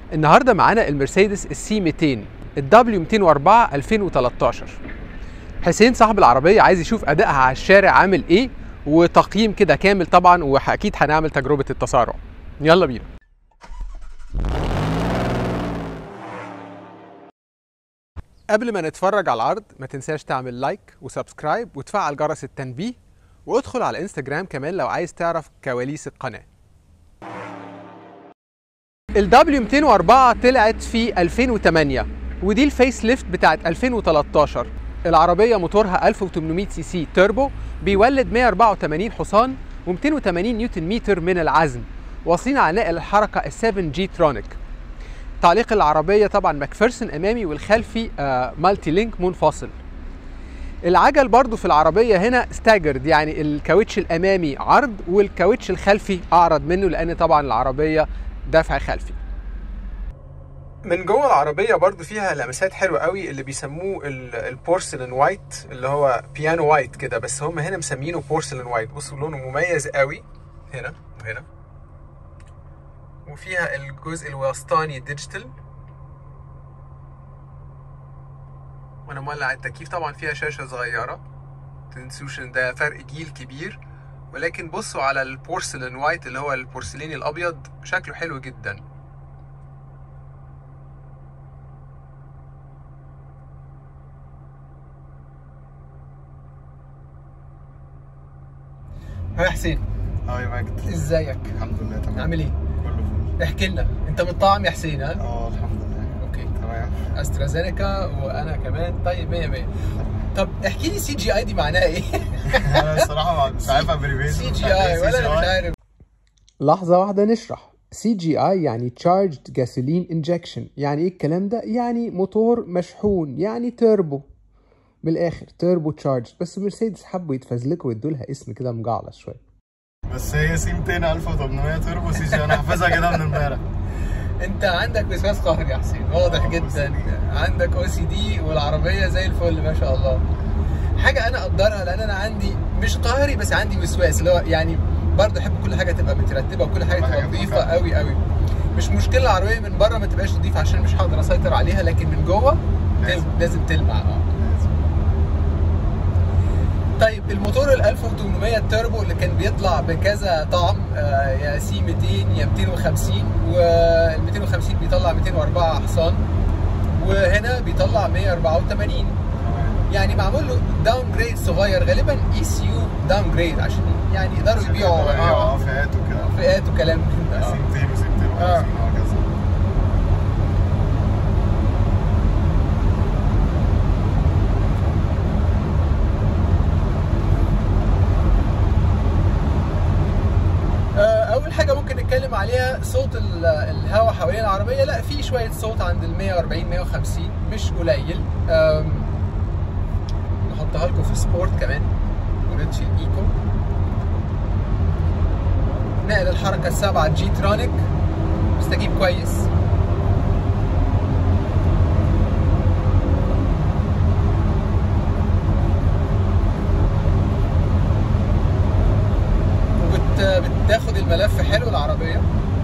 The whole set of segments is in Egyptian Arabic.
النهارده معانا المرسيدس السي 200 الدبليو 204 2013 حسين صاحب العربيه عايز يشوف ادائها على الشارع عامل ايه وتقييم كده كامل طبعا واكيد هنعمل تجربه التسارع يلا بينا قبل ما نتفرج على العرض ما تنساش تعمل لايك وسبسكرايب وتفعل جرس التنبيه وادخل على انستجرام كمان لو عايز تعرف كواليس القناه ال W204 طلعت في 2008 ودي الفيس ليفت بتاعت 2013 العربية موتورها 1800 سي سي توربو بيولد 184 حصان و280 نيوتن متر من العزم واصلين على نقل الحركة ال 7 جي ترونيك تعليق العربية طبعا ماكفيرسون أمامي والخلفي آه مالتي لينك منفصل العجل برضو في العربية هنا ستاجرد يعني الكاوتش الأمامي عرض والكاوتش الخلفي أعرض منه لأن طبعا العربية دفع خلفي من جوه العربية برضو فيها لمسات حلوة قوي اللي بيسموه البورسلين وايت اللي هو بيانو وايت كده بس هم هنا مسمينه بورسلين وايت بصوا لونه مميز قوي هنا وهنا وفيها الجزء الوسطاني ديجيتال وانا مولع التكييف طبعا فيها شاشة صغيرة تنسوش ان ده فرق جيل كبير ولكن بصوا على البورسلين وايت اللي هو البورسليني الابيض شكله حلو جدا يا حسين اه يا ماجد ازيك الحمد لله تمام عامل ايه كله فل احكي لنا انت من طعم يا حسين ها اه الحمد لله اوكي تمام استرازينيكا وانا كمان طيب 100 100 طب احكي لي سي جي اي دي معناها ايه انا الصراحه مش عارف ابريفيشن سي جي اي ولا انا مش عارف لحظة واحدة نشرح سي جي اي يعني Charged Gasoline Injection يعني ايه الكلام ده؟ يعني موتور مشحون يعني توربو من الاخر توربو تشارج بس مرسيدس حبوا يتفزلكوا ويدوا لها اسم كده مجعلص شوية بس هي سي 200 1800 توربو سي جي انا حافظها كده من امبارح انت عندك وسواس قهري يا حسين واضح آه، جدا OCD. عندك او سي دي والعربيه زي الفل ما شاء الله حاجه انا اقدرها لان انا عندي مش قهري بس عندي وسواس اللي هو يعني برضه احب كل حاجه تبقى مترتبه وكل حاجه كل تبقى حاجة نظيفه مفهومة. قوي قوي مش مشكله العربيه من بره ما تبقاش نظيفه عشان مش هقدر اسيطر عليها لكن من جوه لازم. لازم لازم تلمع اه طيب الموتور ال 1800 التوربو اللي كان بيطلع بكذا طعم آه، يا سي 200 يا 250 وال 250 بيطلع 204 حصان وهنا بيطلع 184 يعني معمول له داون جريد صغير غالبا اي سي يو داون جريد عشان يعني يقدروا يبيعوا اه آه، فئات وكده فئات وكلام من ده سي آه. 200 وسي 250 آه. وهكذا آه، اول حاجه ممكن نتكلم عليها صوت ال- الهواء حوالين العربيه لا في شويه صوت عند ال 140 150 مش قليل آم، نحطها لكم في سبورت كمان وريتش الايكو نقل الحركه السبعه جي ترونيك مستجيب كويس وبت بتاخد الملف حلو العربيه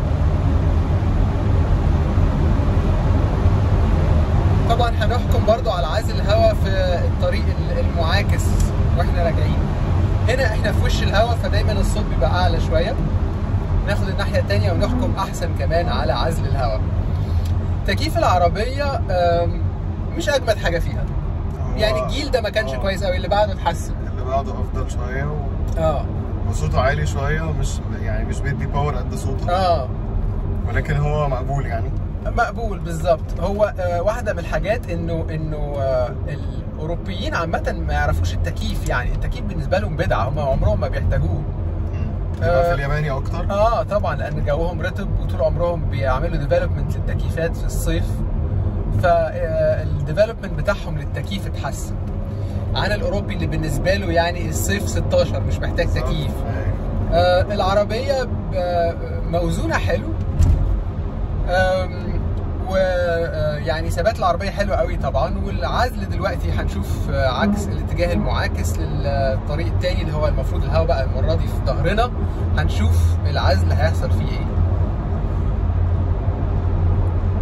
طبعا هنحكم برضو على عزل الهواء في الطريق المعاكس واحنا راجعين هنا احنا في وش الهواء فدايما الصوت بيبقى اعلى شويه ناخد الناحيه التانية ونحكم احسن كمان على عزل الهواء تكييف العربيه آم، مش اجمد حاجه فيها هو- يعني الجيل ده ما كانش آه. كويس قوي اللي بعده اتحسن اللي بعده افضل شويه و- اه وصوته عالي شويه ومش يعني مش بيدي باور قد صوته اه ولكن هو مقبول يعني مقبول بالظبط هو آه واحده من الحاجات انه انه آه الاوروبيين عامه ما يعرفوش التكييف يعني التكييف بالنسبه لهم بدعه هم عمرهم ما بيحتاجوه مم. يبقى آه. في الياباني اكتر اه طبعا لان جوهم رطب وطول عمرهم بيعملوا ديفلوبمنت للتكييفات في الصيف فالديفلوبمنت بتاعهم للتكييف اتحسن عن الاوروبي اللي بالنسبه له يعني الصيف 16 مش محتاج تكييف آه العربيه ب- موزونه حلو آم، ويعني ثبات العربيه حلو قوي طبعا والعزل دلوقتي هنشوف آه، عكس الاتجاه المعاكس للطريق التاني اللي هو المفروض الهواء بقى المره دي في ظهرنا هنشوف العزل هيحصل فيه ايه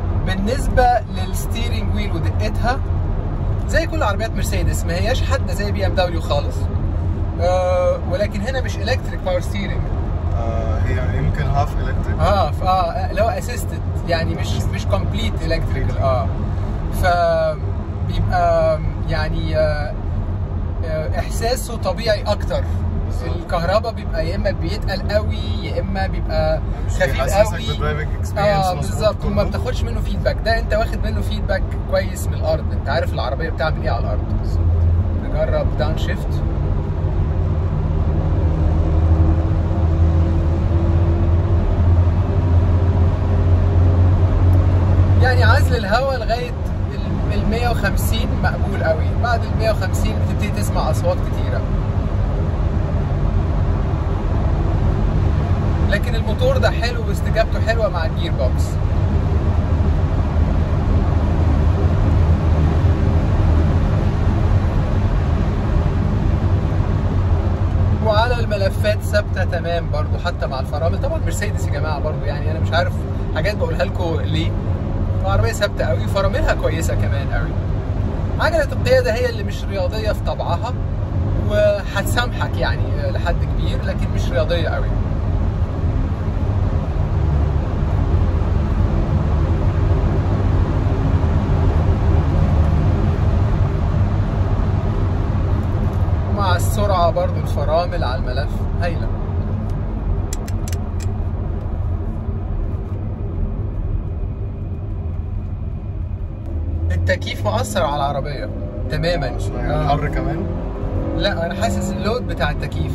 بالنسبه للستيرنج ويل ودقتها زي كل عربيات مرسيدس ما هياش حادة زي بي ام دبليو خالص آه ولكن هنا مش الكتريك باور ستيرنج آه هي يمكن هاف الكتريك اه ف اه اللي هو اسيستد يعني مش مش كومبليت الكتريكال اه ف بيبقى يعني آه آه احساسه طبيعي اكتر بالظبط. الكهرباء بيبقى يا اما بيتقل قوي يا اما بيبقى مش خفيف بيحسسك قوي بالدرايفنج اكسبيرينس اه بالظبط وما بتاخدش منه فيدباك ده انت واخد منه فيدباك كويس من الارض انت عارف العربيه بتعمل ايه على الارض نجرب داون شيفت يعني عزل الهواء لغايه ال 150 مقبول قوي بعد ال 150 بتبتدي تسمع اصوات كتيره لكن الموتور ده حلو واستجابته حلوه مع الجير بوكس وعلى الملفات ثابته تمام برضو حتى مع الفرامل طبعا مرسيدس يا جماعه برضو يعني انا مش عارف حاجات بقولها لكم ليه العربيه ثابته قوي فراملها كويسه كمان قوي عجله القياده هي اللي مش رياضيه في طبعها وهتسامحك يعني لحد كبير لكن مش رياضيه قوي مع السرعة برضو الفرامل على الملف هايلة التكييف مؤثر على العربية تماما شويه آه. الحر كمان لا انا حاسس اللود بتاع التكييف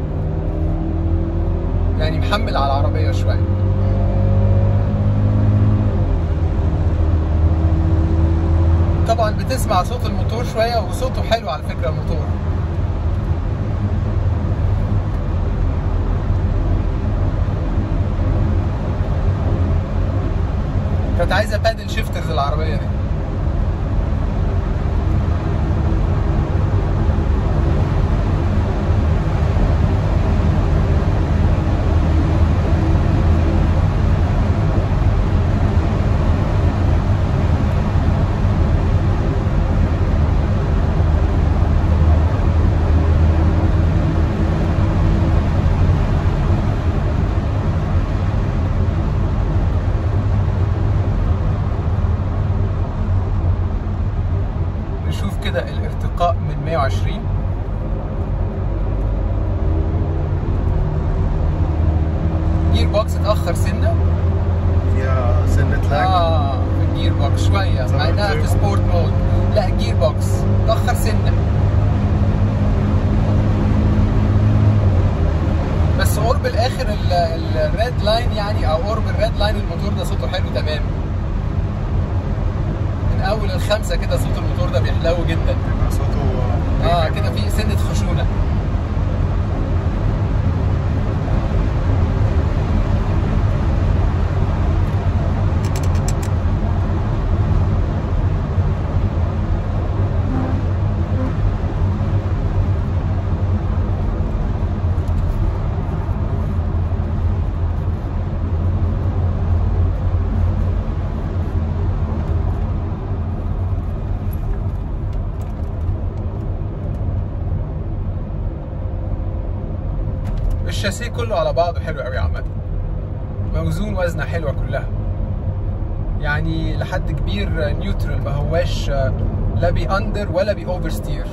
يعني محمل على العربية شوية طبعا بتسمع صوت الموتور شوية وصوته حلو على فكرة الموتور كانت عايزة بادل شيفترز العربية دي نشوف كده الارتقاء من 120 جير بوكس اتأخر سنة فيها سنه لاج اه في الجير بوكس شوية مع انها في سبورت مود لا جير بوكس اتأخر سنة بس قرب الاخر الريد لاين يعني او قرب الريد لاين الموتور ده صوته حلو تمام من اول الخمسة كده صوت الموتور ده بيحلو جدا بيبقى صوته اه كده في سنة خشونة الشاسيه كله على بعضه حلو قوي عامة موزون وزنة حلوة كلها يعني لحد كبير نيوترال ما هواش لا بي اندر ولا بي اوفر ستير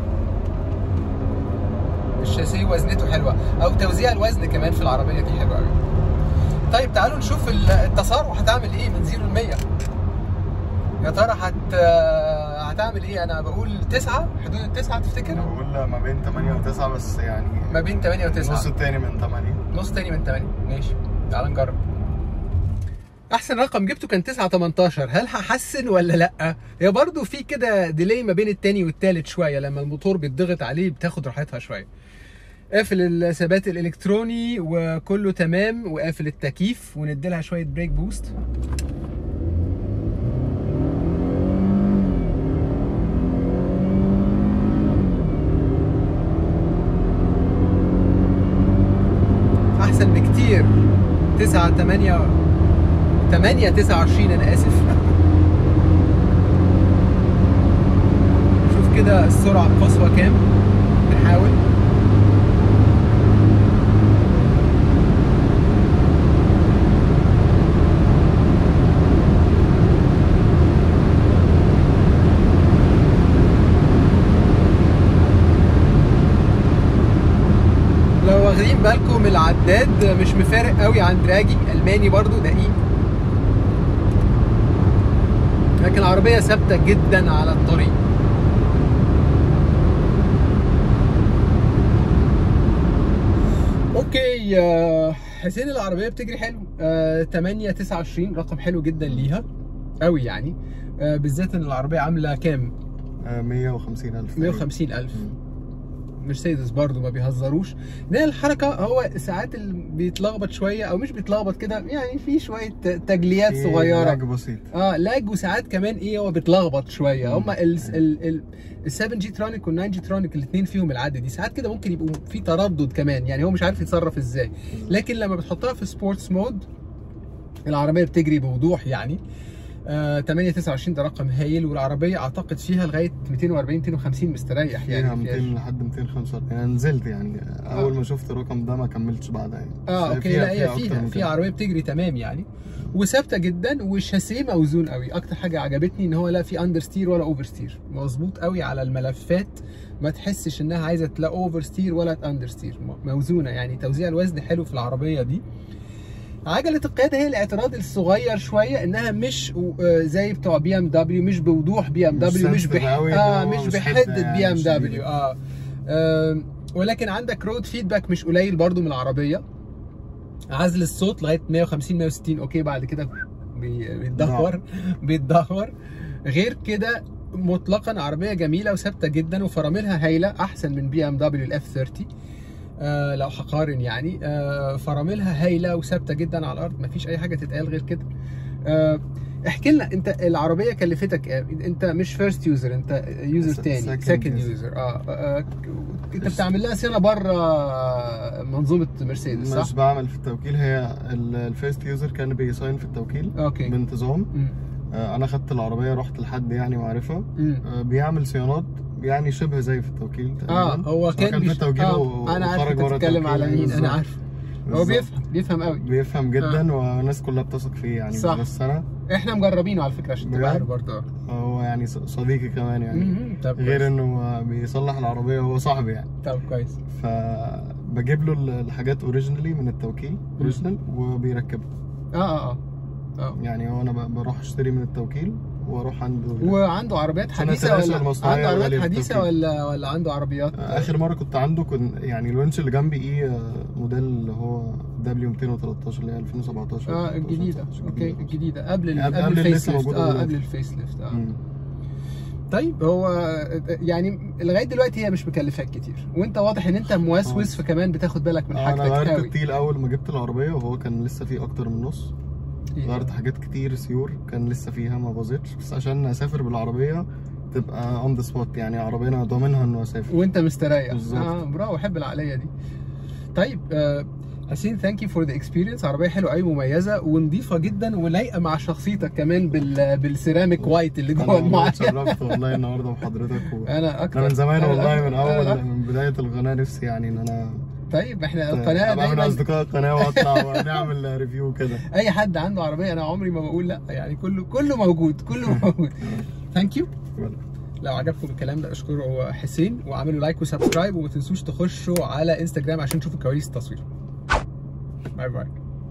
الشاسيه وزنته حلوة او توزيع الوزن كمان في العربية دي حلوة قوي طيب تعالوا نشوف ال- التسارع هتعمل ايه من 0 ل 100 يا ترى هت هتعمل ايه انا بقول تسعة حدود التسعة تفتكر بقول ما بين 8 و9 بس يعني ما بين 8 و 9 النص التاني من 8 نص تاني من 8 ماشي تعال نجرب احسن رقم جبته كان 9 18 هل هحسن ولا لا هي برضو في كده ديلي ما بين التاني والتالت شويه لما الموتور بيتضغط عليه بتاخد راحتها شويه قافل الثبات الالكتروني وكله تمام وقافل التكييف ونديلها شويه بريك بوست احسن بكتير 9 8 8 29 انا اسف كده السرعه القصوى كام بنحاول لو واخدين بالكم العداد مش مفارق قوي عن دراجي الماني برضو دقيق لكن العربيه ثابته جدا على الطريق اوكي آه، حسين العربيه بتجري حلو آه، 8 29 رقم حلو جدا ليها قوي يعني آه، بالذات ان العربيه عامله كام 150 ألف 150 الف مرسيدس برضو ما بيهزروش ده الحركه هو ساعات اللي بيتلخبط شويه او مش بيتلخبط كده يعني في شويه تجليات صغيره حاجة بسيط اه لاج وساعات كمان ايه هو بيتلخبط شويه مم. هما ال ال ال ال 7 جي ترونيك وال 9 جي ترونيك الاثنين فيهم العدد دي ساعات كده ممكن يبقوا في تردد كمان يعني هو مش عارف يتصرف ازاي لكن لما بتحطها في سبورتس مود العربيه بتجري بوضوح يعني آه 8 29 ده رقم هايل والعربيه اعتقد فيها لغايه 240 250 مستريح فيها يعني 200 فيهاش- لحد 245 انا نزلت يعني اول ما شفت الرقم ده ما كملتش بعدها يعني اه بس اوكي فيها- لا هي أكتر فيها من في كده. عربيه بتجري تمام يعني وثابته جدا والشاسيه موزون قوي اكتر حاجه عجبتني ان هو لا في اندر ستير ولا اوفر ستير مظبوط قوي على الملفات ما تحسش انها عايزه لا اوفر ستير ولا اندر ستير موزونه يعني توزيع الوزن حلو في العربيه دي عجلة القيادة هي الاعتراض الصغير شوية انها مش آه، زي بتوع بي ام دبليو مش بوضوح بي ام مش دبليو مش sensitive بح... أوي، اه اللي هو مش مش بحدة حتة بي ام يعني دبليو شديدة. اه آم، ولكن عندك رود فيدباك مش قليل برضو من العربية عزل الصوت لغايه 150 160 اوكي بعد كده بي- بيتدهور بيتدهور غير كده مطلقا عربيه جميله وثابته جدا وفراملها هايله احسن من بي ام دبليو الاف 30 آه لو هقارن يعني آه فراملها هايله وثابته جدا على الارض مفيش اي حاجه تتقال غير كده آه احكي لنا انت العربيه كلفتك ايه انت مش فيرست يوزر انت يوزر س- تاني second سكند user. يوزر اه, آه انت بتعمل لها صيانه بره منظومه مرسيدس صح؟ مش بعمل في التوكيل هي الفيرست يوزر كان بيساين في التوكيل اوكي بانتظام مم. آه، انا خدت العربيه رحت لحد يعني معرفه مم. آه، بيعمل صيانات يعني شبه زي في التوكيل اه تقريباً. هو كان, كان في بيش... التوكيل آه و- انا عارف وخرج انت ورا بتتكلم التوكيل. على مين انا بالظبط. عارف هو بالظبط. بيفهم بيفهم قوي بيفهم جدا والناس كلها بتثق فيه يعني صح. بس انا احنا مجربينه على فكره عشان تبقى بجد؟ عارف برضه هو يعني ص- صديقي كمان يعني مهم. طب غير كويس. انه بيصلح العربيه هو صاحبي يعني طب كويس فبجيب له ال- الحاجات اوريجينالي من التوكيل اوريجينال وبيركبها اه اه اه اه يعني هو انا ب- بروح اشتري من التوكيل واروح عنده وعنده عربيات عشان حديثه التناسل ولا المصنعية عنده عربيات غالية في حديثه التوكيل. ولا ولا عنده عربيات اخر مره كنت عنده كنت يعني الونش اللي جنبي ايه آه، موديل اللي هو دبليو 213 اللي هي 2017 اه الجديده 2019. اوكي الجديدة. الجديده قبل ال- قبل- قبل قبل اللي الفيس لسه ليفت موجودة اه دلوقتي. قبل الفيس ليفت اه مم. طيب هو يعني لغايه دلوقتي هي مش مكلفاك كتير وانت واضح ان انت موسوس خالص. فكمان بتاخد بالك من انا حاجتك غيرت قوي التيل اول ما جبت العربيه وهو كان لسه فيه اكتر من نص غيرت حاجات كتير سيور كان لسه فيها ما باظتش بس عشان اسافر بالعربيه تبقى اون ذا سبوت يعني عربيه انا ضامنها انه اسافر وانت مستريح بالظبط. اه برافو احب العقليه دي طيب آه حسين ثانك يو فور ذا اكسبيرينس عربيه حلوه قوي مميزه ونظيفه جدا ولايقه مع شخصيتك كمان بال بالسيراميك وايت اللي جوه انا والله المعجن اتشرفت والله النهارده بحضرتك و... انا اكتر انا من زمان أنا- والله من أنا- اول من بدايه القناه نفسي يعني ان انا طيب احنا القناه ابقى من دايما اصدقاء القناه واطلع ونعمل ريفيو كده اي حد عنده عربيه انا عمري ما بقول لا يعني كله كله موجود كله موجود ثانك يو لو عجبكم الكلام ده اشكروا حسين واعملوا لايك وسبسكرايب وما تنسوش تخشوا على انستجرام عشان تشوفوا كواليس التصوير باي باي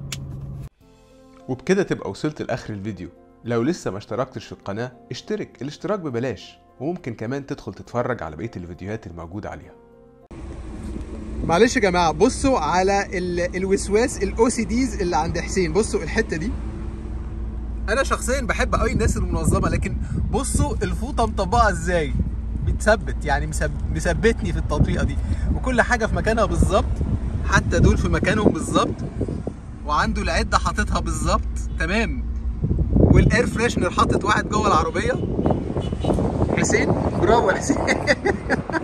وبكده تبقى وصلت لاخر الفيديو لو لسه ما اشتركتش في القناة اشترك الاشتراك ببلاش وممكن كمان تدخل تتفرج على بقية الفيديوهات الموجودة عليها معلش يا جماعه بصوا على ال- الوسواس الاو سي ديز اللي عند حسين بصوا الحته دي انا شخصيا بحب قوي الناس المنظمه لكن بصوا الفوطه مطبقه ازاي بتثبت يعني مثب- مثبتني في التطبيقه دي وكل حاجه في مكانها بالظبط حتى دول في مكانهم بالظبط وعنده العده حاططها بالظبط تمام والاير فريشنر حاطط واحد جوه العربيه حسين برافو يا حسين